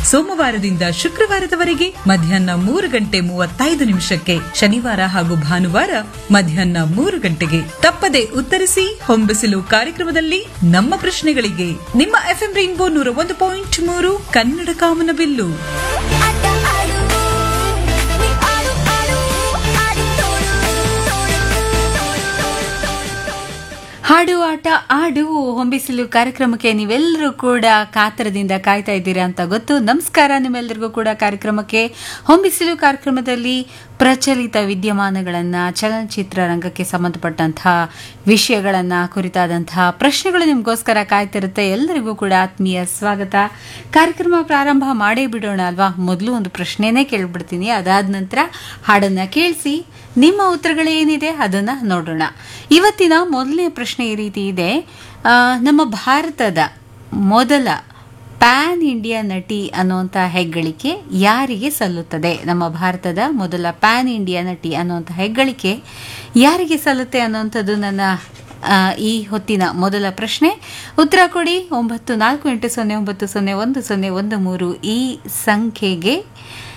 ಸೋಮವಾರದಿಂದ ಶುಕ್ರವಾರದವರೆಗೆ ಮಧ್ಯಾಹ್ನ ಮೂರು ಗಂಟೆ ಮೂವತ್ತೈದು ನಿಮಿಷಕ್ಕೆ ಶನಿವಾರ ಹಾಗೂ ಭಾನುವಾರ ಮಧ್ಯಾಹ್ನ ಮೂರು ಗಂಟೆಗೆ ತಪ್ಪದೆ ಉತ್ತರಿಸಿ ಹೊಂಬಿಸಿಲು ಕಾರ್ಯಕ್ರಮದಲ್ಲಿ ನಮ್ಮ ಪ್ರಶ್ನೆಗಳಿಗೆ ನಿಮ್ಮ ಎಫ್ಎಂ ರೈನ್ಬೋ ನೂರ ಒಂದು ಪಾಯಿಂಟ್ ಮೂರು ಕನ್ನಡ ಕಾಮನಬಿಲ್ಲು ಆಟ ಆಡು ನೀ ಆಡು ಆಡು ಆಡಿ ತೋರು ಹಾಡು ಆಟ ಆಡು ಹೊಂಬಿಸಿಲು ಕಾರ್ಯಕ್ರಮಕ್ಕೆ ನೀವೆಲ್ಲರೂ ಕೂಡ ಕಾತರದಿಂದ ಕಾಯ್ತಾ ಇದ್ದೀರಾ ಅಂತ ಗೊತ್ತು ನಮಸ್ಕಾರ ನಿಮ್ಮೆಲ್ಲರಿಗೂ ಕೂಡ ಕಾರ್ಯಕ್ರಮಕ್ಕೆ ಹೊಂಬಿಸಿಲು ಕಾರ್ಯಕ್ರಮದಲ್ಲಿ ಪ್ರಚಲಿತ ವಿದ್ಯಮಾನಗಳನ್ನು ಚಲನಚಿತ್ರ ರಂಗಕ್ಕೆ ಸಂಬಂಧಪಟ್ಟಂತಹ ವಿಷಯಗಳನ್ನು ಕುರಿತಾದಂತಹ ಪ್ರಶ್ನೆಗಳು ನಿಮಗೋಸ್ಕರ ಕಾಯ್ತಿರುತ್ತೆ ಎಲ್ಲರಿಗೂ ಕೂಡ ಆತ್ಮೀಯ ಸ್ವಾಗತ ಕಾರ್ಯಕ್ರಮ ಪ್ರಾರಂಭ ಮಾಡೇ ಬಿಡೋಣ ಅಲ್ವಾ ಮೊದಲು ಒಂದು ಪ್ರಶ್ನೆನೇ ಕೇಳ್ಬಿಡ್ತೀನಿ ಅದಾದ ನಂತರ ಹಾಡನ್ನ ಕೇಳಿಸಿ ನಿಮ್ಮ ಉತ್ತರಗಳೇನಿದೆ ಅದನ್ನ ನೋಡೋಣ ಇವತ್ತಿನ ಮೊದಲನೇ ಪ್ರಶ್ನೆ ಈ ರೀತಿ ಇದೆ ಆ, ನಮ್ಮ ಭಾರತದ ಮೊದಲ ಪ್ಯಾನ್ ಇಂಡಿಯಾ ನಟಿ ಅನ್ನುವಂಥ ಹೆಗ್ಗಳಿಕೆ ಯಾರಿಗೆ ಸಲ್ಲುತ್ತದೆ ನಮ್ಮ ಭಾರತದ ಮೊದಲ ಪ್ಯಾನ್ ಇಂಡಿಯಾ ನಟಿ ಅನ್ನುವಂಥ ಹೆಗ್ಗಳಿಕೆ ಯಾರಿಗೆ ಸಲ್ಲುತ್ತೆ ಅನ್ನುವಂಥದ್ದು ನನ್ನ ಆ, ಈ ಹೊತ್ತಿನ ಮೊದಲ ಪ್ರಶ್ನೆ ಉತ್ತರ ಕೊಡಿ ಒಂಬತ್ತು ನಾಲ್ಕು ಎಂಟು ಸೊನ್ನೆ ಒಂಬತ್ತು ಸೊನ್ನೆ ಒಂದು ಸೊನ್ನೆ ಒಂದು ಮೂರು ಈ ಸಂಖ್ಯೆಗೆ